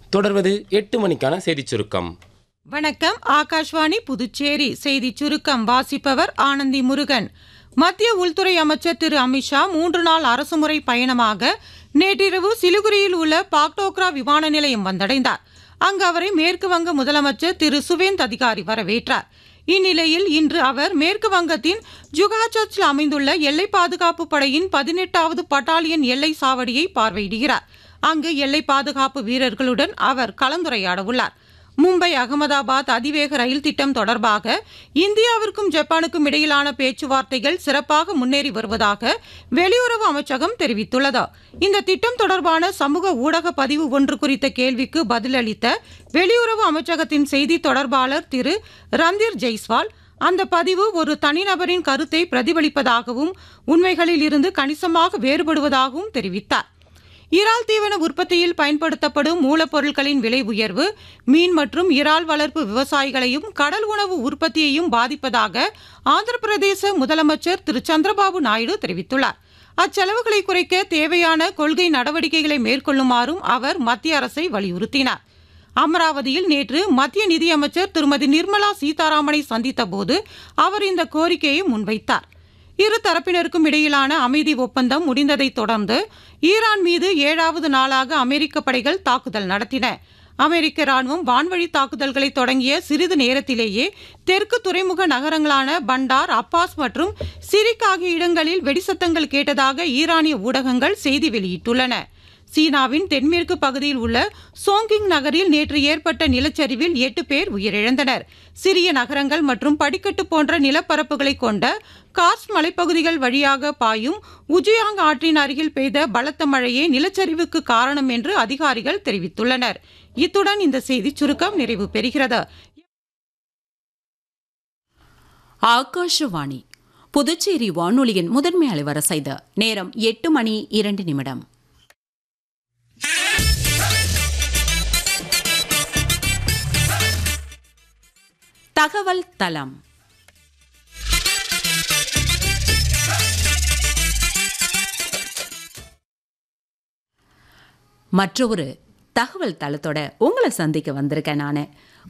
தொடர்வது எட்டு மணிக்கான செய்திச் சுருக்கம் வணக்கம் ஆகாஷ்வாணி புதுச்சேரி செய்தி சுருக்கம் வாசிப்பவர் ஆனந்தி முருகன் மத்திய உள்துறை அமைச்சர் திரு அமித்ஷா மூன்று நாள் அரசுமுறை பயணமாக நேற்றிரவு சிலிகுரியில் உள்ள பாக்டோக்ரா விமான நிலையம் வந்தடைந்தார் அங்கு அவரை மேற்கு வங்க முதலமைச்சர் திரு சுவேந்த் அதிகாரி வரவேற்றார் இந்நிலையில் இன்று அவர் மேற்கு வங்கத்தின் ஜுகாச்சர்ச்சில் அமைந்துள்ள எல்லை பாதுகாப்பு படையின் பதினெட்டாவது பட்டாலியன் எல்லை சாவடியை பார்வையிடுகிறார் அங்கு எல்லை பாதுகாப்பு வீரர்களுடன் அவர் கலந்துரையாட உள்ளார் மும்பை அகமதாபாத் அதிவேக ரயில் திட்டம் தொடர்பாக இந்தியாவிற்கும் ஜப்பானுக்கும் இடையிலான பேச்சுவார்த்தைகள் சிறப்பாக முன்னேறி வருவதாக வெளியுறவு அமைச்சகம் தெரிவித்துள்ளது இந்த திட்டம் தொடர்பான சமூக ஊடக பதிவு ஒன்று குறித்த கேள்விக்கு பதிலளித்த வெளியுறவு அமைச்சகத்தின் செய்தி தொடர்பாளர் திரு ரந்தீர் ஜெய்ஸ்வால் அந்த பதிவு ஒரு தனிநபரின் கருத்தை பிரதிபலிப்பதாகவும் உண்மைகளில் இருந்து கணிசமாக வேறுபடுவதாகவும் தெரிவித்தார் இறால் தீவன உற்பத்தியில் பயன்படுத்தப்படும் மூலப்பொருட்களின் விலை உயர்வு மீன் மற்றும் இறால் வளர்ப்பு விவசாயிகளையும் கடல் உணவு உற்பத்தியையும் பாதிப்பதாக ஆந்திர பிரதேச முதலமைச்சர் திரு சந்திரபாபு நாயுடு தெரிவித்துள்ளார் அச்செலவுகளை குறைக்க தேவையான கொள்கை நடவடிக்கைகளை மேற்கொள்ளுமாறும் அவர் மத்திய அரசை வலியுறுத்தினார் அமராவதியில் நேற்று மத்திய நிதியமைச்சர் திருமதி நிர்மலா சீதாராமனை சந்தித்த போது அவர் இந்த கோரிக்கையை முன்வைத்தார் இரு தரப்பினருக்கும் இடையிலான அமைதி ஒப்பந்தம் முடிந்ததைத் தொடர்ந்து ஈரான் மீது ஏழாவது நாளாக அமெரிக்க படைகள் தாக்குதல் நடத்தின அமெரிக்க ராணுவம் வான்வழி தாக்குதல்களை தொடங்கிய சிறிது நேரத்திலேயே தெற்கு துறைமுக நகரங்களான பண்டார் அப்பாஸ் மற்றும் சிரிக் ஆகிய இடங்களில் வெடிசத்தங்கள் கேட்டதாக ஈரானிய ஊடகங்கள் செய்தி வெளியிட்டுள்ளன சீனாவின் தென்மேற்கு பகுதியில் உள்ள சோங்கிங் நகரில் நேற்று ஏற்பட்ட நிலச்சரிவில் எட்டு பேர் உயிரிழந்தனர் சிறிய நகரங்கள் மற்றும் படிக்கட்டு போன்ற நிலப்பரப்புகளை கொண்ட கார்ஸ் மலைப்பகுதிகள் வழியாக பாயும் உஜியாங் ஆற்றின் அருகில் பெய்த பலத்த மழையே நிலச்சரிவுக்கு காரணம் என்று அதிகாரிகள் தெரிவித்துள்ளனர் இத்துடன் இந்த செய்தி சுருக்கம் நிறைவு பெறுகிறது ஆகாஷவாணி புதுச்சேரி வானொலியின் முதன்மை அலைவரிசை இது நேரம் எட்டு மணி இரண்டு நிமிடம் தகவல் தளம் மற்றொரு தகவல் தளத்தோட உங்களை சந்திக்க வந்திருக்கேன் நான்